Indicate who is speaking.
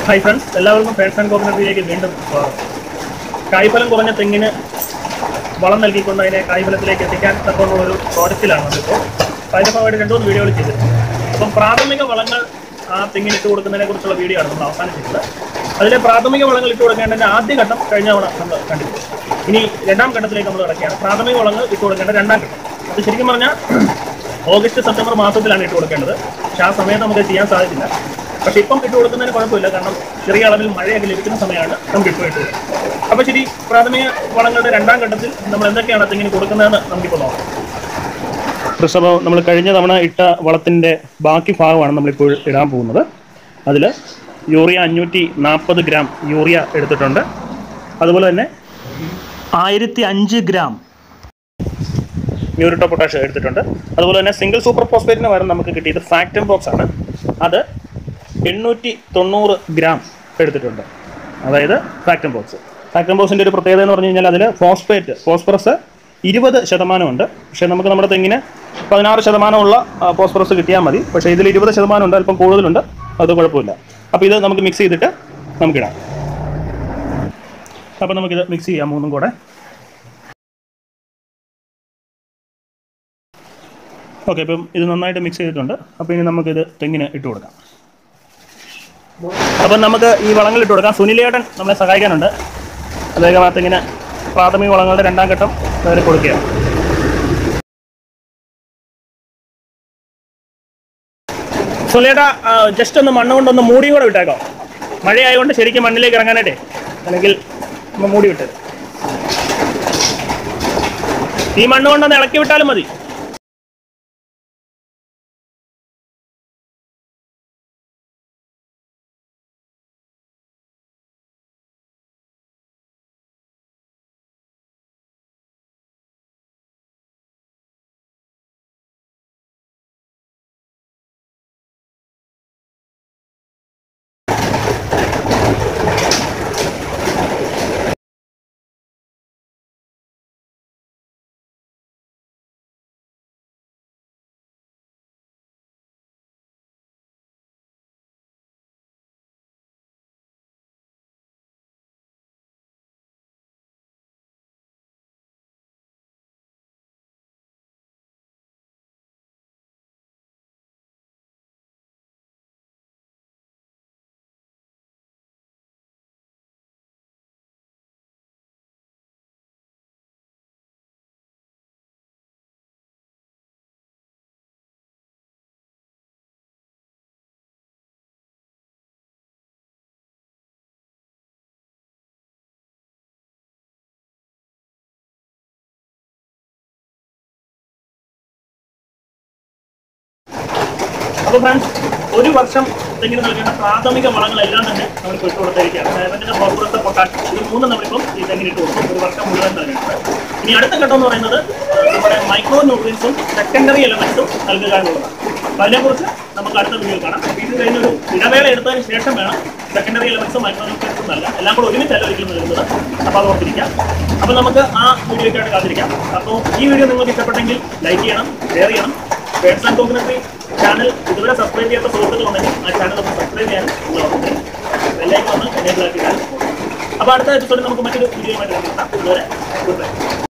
Speaker 1: hi friends എല്ലാവർക്കും fans and കോക്കനട്ടിലേക്ക് വീണ്ടും സ്വാഗതം കായ്ഫലം കുറഞ്ഞ തെങ്ങിന് വളം നൽകിക്കൊണ്ട് അതിനെ കായ്ഫലത്തിലേക്ക് എത്തിക്കാൻ തക്കമുള്ള ഒരു പ്രോജക്റ്റിലാണ് നമ്മളിപ്പോൾ അതിൻ്റെ ഭാഗമായിട്ട് രണ്ടു മൂന്ന് വീഡിയോകൾ ചെയ്തിട്ടുണ്ട് അപ്പം പ്രാഥമിക വളങ്ങൾ ആ തെങ്ങിന് ഇട്ട് കൊടുക്കുന്നതിനെ കുറിച്ചുള്ള വീഡിയോ ആണ് നമ്മൾ അവസാനം ചെയ്തത് അതിലെ പ്രാഥമിക വളങ്ങൾ ഇട്ട് കൊടുക്കേണ്ടതിൻ്റെ ആദ്യ ഘട്ടം കഴിഞ്ഞ തവണ നമ്മൾ കണ്ടിരുന്നു ഇനി രണ്ടാം ഘട്ടത്തിലേക്ക് നമ്മൾ കിടക്കുകയാണ് പ്രാഥമിക വളങ്ങൾ ഇട്ട് കൊടുക്കേണ്ട രണ്ടാം ഘട്ടം അത് ശരിക്കും പറഞ്ഞാൽ ഓഗസ്റ്റ് സെപ്റ്റംബർ മാസത്തിലാണ് ഇട്ട് കൊടുക്കേണ്ടത് പക്ഷെ ആ സമയത്ത് നമുക്ക് ചെയ്യാൻ സാധിച്ചില്ല പക്ഷെ ഇപ്പം ഇട്ട് കൊടുക്കുന്നതിന് കുഴപ്പമില്ല കാരണം ചെറിയ അളവിൽ മഴയൊക്കെ ലഭിക്കുന്ന സമയമാണ് നമുക്ക് ഇപ്പോൾ ഇട്ട് കൊടുക്കുന്നത് അപ്പോൾ ശരി പ്രാഥമിക വളങ്ങളുടെ രണ്ടാം ഘട്ടത്തിൽ നമ്മൾ എന്തൊക്കെയാണ് തെങ്ങിന് കൊടുക്കുന്നതെന്ന് നമുക്കിപ്പോൾ നോക്കാം ഋഷഭം നമ്മൾ കഴിഞ്ഞ തവണ ഇട്ട വളത്തിൻ്റെ ബാക്കി ഭാഗമാണ് നമ്മളിപ്പോൾ ഇടാൻ പോകുന്നത് അതിൽ യൂറിയ അഞ്ഞൂറ്റി നാൽപ്പത് ഗ്രാം യൂറിയ എടുത്തിട്ടുണ്ട് അതുപോലെ തന്നെ ആയിരത്തി അഞ്ച് ഗ്രാം മ്യൂരിട്ടോ പൊട്ടാഷ് എടുത്തിട്ടുണ്ട് അതുപോലെ തന്നെ സിംഗിൾ സൂപ്പർ ഫോസ്ഫേറ്റിന് പകരം നമുക്ക് കിട്ടിയത് ഫാക്ടം ബോക്സ് ആണ് അത് എണ്ണൂറ്റി തൊണ്ണൂറ് ഗ്രാം എടുത്തിട്ടുണ്ട് അതായത് ഫാക്ടം ബോക്സ് ഫാക്ടം ബോക്സിൻ്റെ ഒരു പ്രത്യേകത എന്ന് പറഞ്ഞു കഴിഞ്ഞാൽ അതിൽ ഫോസ്ഫേറ്റ് ഫോസ്ഫറസ് ഇരുപത് ശതമാനമുണ്ട് പക്ഷേ നമുക്ക് നമ്മുടെ തെങ്ങിന് പതിനാറ് ശതമാനമുള്ള ആ, ഫോസ്ഫറസ് കിട്ടിയാൽ മതി പക്ഷേ ഇതിൽ ഇരുപത് ശതമാനമുണ്ട് അല്പം കൂടുതലുണ്ട് അത് കുഴപ്പമില്ല അപ്പോൾ ഇത് നമുക്ക് മിക്സ് ചെയ്തിട്ട് നമുക്കിടാം അപ്പോൾ നമുക്കിത് മിക്സ് ചെയ്യാം മൂന്നും കൂടെ ഓക്കെ ഇപ്പം ഇത് നന്നായിട്ട് മിക്സ് ചെയ്തിട്ടുണ്ട് അപ്പോൾ ഇനി നമുക്കിത് തെങ്ങിന് ഇട്ട് കൊടുക്കാം അപ്പം നമുക്ക് ഈ വളങ്ങൾ ഇട്ട് കൊടുക്കാം സുനിലേട്ടൻ നമ്മളെ സഹായിക്കാനുണ്ട് അദ്ദേഹം ആ തെങ്ങിന് പ്രാഥമിക വളങ്ങളുടെ രണ്ടാം ഘട്ടം അതിൽ കൊടുക്കുകയാണ് സുനിലേട്ടാ ജസ്റ്റ് ഒന്ന് മണ്ണ് കൊണ്ടൊന്ന് മൂടി കൂടെ വിട്ടേക്കാം മഴയായതുകൊണ്ട് ശരിക്കും മണ്ണിലേക്ക് ഇറങ്ങാനായിട്ടേ അല്ലെങ്കിൽ ഒന്ന് മൂടി വിട്ടത് ഈ മണ്ണ് കൊണ്ടൊന്ന് ഇളക്കി വിട്ടാലും മതി അപ്പോൾ ഫ്രണ്ട്സ് ഒരു വർഷം തെങ്ങിന് നൽകേണ്ട പ്രാഥമിക വളങ്ങളെല്ലാം തന്നെ നമ്മൾ ഇട്ട് കൊടുത്തിരിക്കുകയാണ് ഡയമണ്ടിന്റെ ഫോസ്ഫറസ് പൊട്ടാഷ് ഇത് മൂന്നും നമ്മളിപ്പം ഈ തെങ്ങിന് ഇട്ട് കൊടുക്കും ഒരു വർഷം മുഴുവൻ നൽകേണ്ടത് ഇനി അടുത്ത ഘട്ടം എന്ന് പറയുന്നത് ഏഹ്, നമ്മുടെ മൈക്രോ ന്യൂട്രിയൻസും സെക്കൻഡറി എലമെന്റ്സും നൽകുക എന്നുള്ളതാണ് അപ്പോൾ അതിനെക്കുറിച്ച് നമുക്ക് അടുത്ത വീഡിയോ കാണാം ഇത് കഴിഞ്ഞ ഒരു ഇടവേള എടുത്തതിന് ശേഷം വേണം സെക്കൻഡറി എലമെന്റ്സും മൈക്രോ ന്യൂട്രിയൻസും നൽകാം എല്ലാം കൂടെ ഒരുമിച്ചല്ല ഒരിക്കലും നൽകുന്നത് അപ്പോൾ അത് ഓർത്തിരിക്കാം അപ്പോൾ നമുക്ക് ആ വീഡിയോയ്ക്കായിട്ട് കാത്തിരിക്കാം അപ്പോൾ ഈ വീഡിയോ നിങ്ങൾക്ക് ഇഷ്ടപ്പെട്ടെങ്കിൽ ലൈക്ക് ചെയ്യണം ഷെയർ ചെയ്യണം പേഴ്സൺ കോക്കനട്രി ചാനൽ ഇതുവരെ സബ്സ്ക്രൈബ് ചെയ്യാത്ത സുഹൃത്തുക്കളുണ്ടെങ്കിൽ ആ ചാനൽ ഒന്ന് സബ്സ്ക്രൈബ് ചെയ്യാൻ നിങ്ങൾ ഓർമ്മിക്കണം ബെല്ലൈക്കൺ ഒന്ന് എനേബിൾ ആക്കിയാൽ അപ്പോൾ അടുത്ത എപ്പിസോഡിൽ നമുക്ക് മറ്റൊരു വീഡിയോ ആയിട്ട് കാണാം ഇതുവരെ ഗുഡ് ബൈ